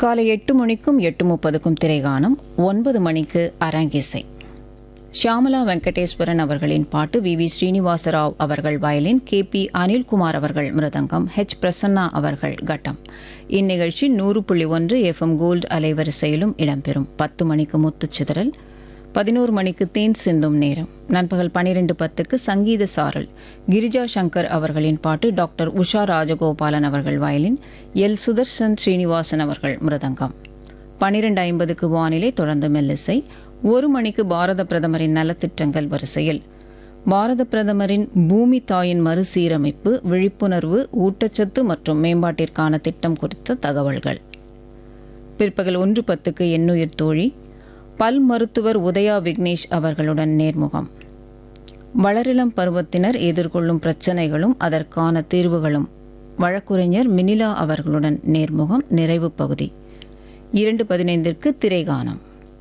காலை எட்டு மணிக்கும் எட்டு முப்பதுக்கும் திரைகானம் ஒன்பது மணிக்கு அரங்கிசை ஷியாமலா வெங்கடேஸ்வரன் அவர்களின் பாட்டு வி வி ஸ்ரீனிவாசராவ் அவர்கள் வயலின் கே பி அனில்குமார் அவர்கள் மிருதங்கம் ஹெச் பிரசன்னா அவர்கள் கட்டம் இந்நிகழ்ச்சி நூறு புள்ளி ஒன்று எஃப்எம் கோல்டு அலைவரிசையிலும் இடம்பெறும் பத்து மணிக்கு முத்துச்சிதறல் பதினோரு மணிக்கு தேன் சிந்தும் நேரம் நண்பகல் பனிரெண்டு பத்துக்கு சங்கீத சாரல் கிரிஜா சங்கர் அவர்களின் பாட்டு டாக்டர் உஷா ராஜகோபாலன் அவர்கள் வயலின் எல் சுதர்சன் ஸ்ரீனிவாசன் அவர்கள் மிருதங்கம் பனிரெண்டு ஐம்பதுக்கு வானிலை தொடர்ந்து மெல்லிசை ஒரு மணிக்கு பாரத பிரதமரின் நலத்திட்டங்கள் வரிசையில் பாரத பிரதமரின் பூமி தாயின் மறுசீரமைப்பு விழிப்புணர்வு ஊட்டச்சத்து மற்றும் மேம்பாட்டிற்கான திட்டம் குறித்த தகவல்கள் பிற்பகல் ஒன்று பத்துக்கு எண்ணுயிர் தோழி பல் மருத்துவர் உதயா விக்னேஷ் அவர்களுடன் நேர்முகம் வளரிளம் பருவத்தினர் எதிர்கொள்ளும் பிரச்சனைகளும் அதற்கான தீர்வுகளும் வழக்குரைஞர் மினிலா அவர்களுடன் நேர்முகம் நிறைவு பகுதி இரண்டு பதினைந்திற்கு திரைகானம்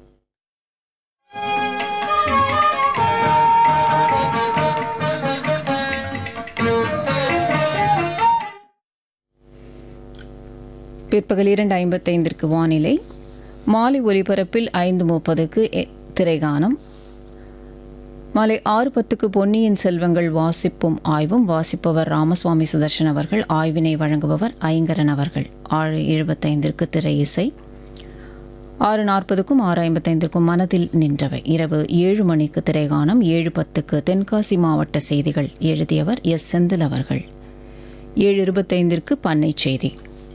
பிற்பகல் இரண்டு ஐம்பத்தைந்திற்கு வானிலை மாலை ஒலிபரப்பில் ஐந்து முப்பதுக்கு எ- திரைகானம் மாலை ஆறு பத்துக்கு பொன்னியின் செல்வங்கள் வாசிப்பும் ஆய்வும் வாசிப்பவர் ராமசுவாமி சுதர்ஷன் அவர்கள் ஆய்வினை வழங்குபவர் ஐங்கரன் அவர்கள் ஆறு எழுபத்தைந்திற்கு திரை இசை ஆறு நாற்பதுக்கும் ஆறு ஐம்பத்தைந்திற்கும் மனதில் நின்றவை இரவு ஏழு மணிக்கு திரைகானம் ஏழு பத்துக்கு தென்காசி மாவட்ட செய்திகள் எழுதியவர் எஸ் செந்தில் அவர்கள் ஏழு இருபத்தைந்திற்கு பண்ணை செய்தி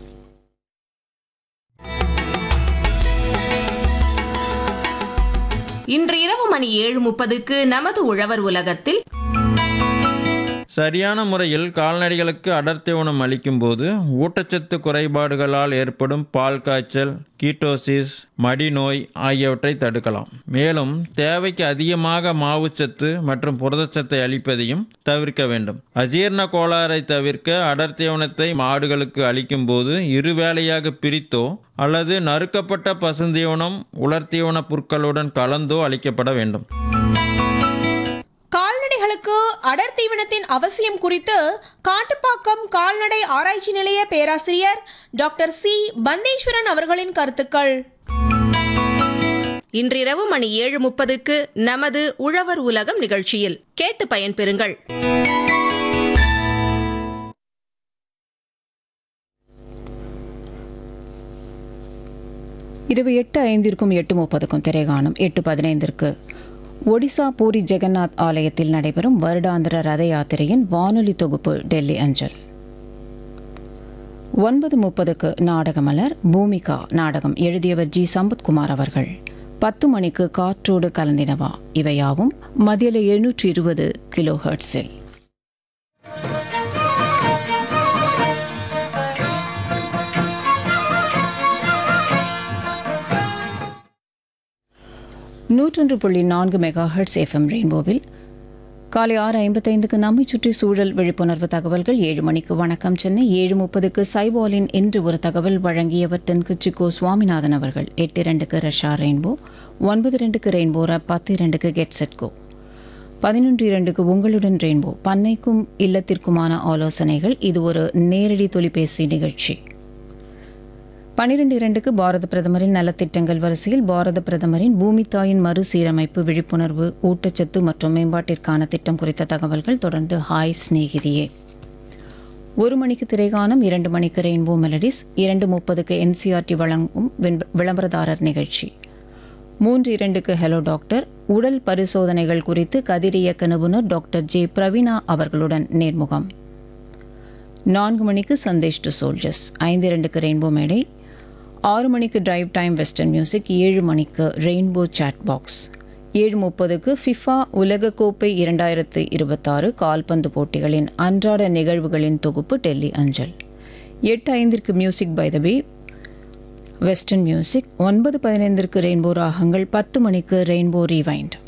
இன்று இரவு மணி ஏழு முப்பதுக்கு நமது உழவர் உலகத்தில் சரியான முறையில் கால்நடைகளுக்கு அடர்த்தி உணவு அளிக்கும்போது ஊட்டச்சத்து குறைபாடுகளால் ஏற்படும் பால் காய்ச்சல் கீட்டோசிஸ் மடிநோய் ஆகியவற்றை தடுக்கலாம் மேலும் தேவைக்கு அதிகமாக மாவுச்சத்து மற்றும் புரதச்சத்தை அளிப்பதையும் தவிர்க்க வேண்டும் அஜீரண கோளாறை தவிர்க்க அடர் தீவனத்தை மாடுகளுக்கு அளிக்கும்போது இருவேளையாக பிரித்தோ அல்லது நறுக்கப்பட்ட பசுந்தீவனம் உலர்த்தீவன புற்களுடன் கலந்தோ அளிக்கப்பட வேண்டும் கால்நடைகளுக்கு அடர் தீவனத்தின் அவசியம் குறித்து காட்டுப்பாக்கம் கால்நடை ஆராய்ச்சி நிலைய பேராசிரியர் டாக்டர் சி பந்தேஸ்வரன் அவர்களின் கருத்துக்கள் இன்றிரவு மணி ஏழு முப்பதுக்கு நமது உழவர் உலகம் நிகழ்ச்சியில் கேட்டு பயன்பெறுங்கள் இரவு எட்டு ஐந்திற்கும் எட்டு முப்பதுக்கும் திரைகாணும் எட்டு பதினைந்திற்கு ஒடிசா பூரி ஜெகநாத் ஆலயத்தில் நடைபெறும் வருடாந்திர ரத யாத்திரையின் வானொலி தொகுப்பு டெல்லி அஞ்சல் ஒன்பது முப்பதுக்கு நாடகமலர் பூமிகா நாடகம் எழுதியவர் ஜி சம்பத்குமார் அவர்கள் பத்து மணிக்கு காற்றோடு கலந்தினவா இவையாவும் மதியல எழுநூற்றி இருபது கிலோ ஹெர்ட்ஸில் நூற்றொன்று புள்ளி நான்கு மெகா ஹெர்ட்ஸ் எஃப்எம் ரெயின்போவில் காலை ஆறு ஐம்பத்தைந்துக்கு நம்மை சுற்றி சூழல் விழிப்புணர்வு தகவல்கள் ஏழு மணிக்கு வணக்கம் சென்னை ஏழு முப்பதுக்கு சைபாலின் இன்று ஒரு தகவல் வழங்கியவர் தென்குச்சி கோ சுவாமிநாதன் அவர்கள் எட்டு இரண்டுக்கு ரஷா ரெயின்போ ஒன்பது ரெண்டுக்கு ரெயின்போ ரப் பத்து இரண்டுக்கு கெட் செட் கோ பதினொன்று இரண்டுக்கு உங்களுடன் ரெயின்போ பண்ணைக்கும் இல்லத்திற்குமான ஆலோசனைகள் இது ஒரு நேரடி தொலைபேசி நிகழ்ச்சி பனிரெண்டு இரண்டுக்கு பாரத பிரதமரின் நலத்திட்டங்கள் வரிசையில் பாரத பிரதமரின் பூமி தாயின் மறுசீரமைப்பு விழிப்புணர்வு ஊட்டச்சத்து மற்றும் மேம்பாட்டிற்கான திட்டம் குறித்த தகவல்கள் தொடர்ந்து ஹாய் சிநேகிதியே ஒரு மணிக்கு திரைகானம் இரண்டு மணிக்கு ரெயின்போ மெலடிஸ் இரண்டு முப்பதுக்கு என்சிஆர்டி வழங்கும் வின்- விளம்பரதாரர் நிகழ்ச்சி மூன்று இரண்டுக்கு ஹலோ டாக்டர் உடல் பரிசோதனைகள் குறித்து கதிரியக்க நிபுணர் டாக்டர் ஜே பிரவீனா அவர்களுடன் நேர்முகம் நான்கு மணிக்கு சந்தேஷ் டு சோல்ஜர்ஸ் ஐந்து இரண்டுக்கு ரெயின்போ மேடை ஆறு மணிக்கு டிரைவ் டைம் வெஸ்டர்ன் மியூசிக் ஏழு மணிக்கு ரெயின்போ சாட் பாக்ஸ் ஏழு முப்பதுக்கு ஃபிஃபா உலகக்கோப்பை இரண்டாயிரத்து இருபத்தாறு கால்பந்து போட்டிகளின் அன்றாட நிகழ்வுகளின் தொகுப்பு டெல்லி அஞ்சல் எட்டு ஐந்திற்கு music by the bay western music ஒன்பது பதினைந்திற்கு ரெயின்போ ராகங்கள் பத்து மணிக்கு ரெயின்போ ரீவைண்ட்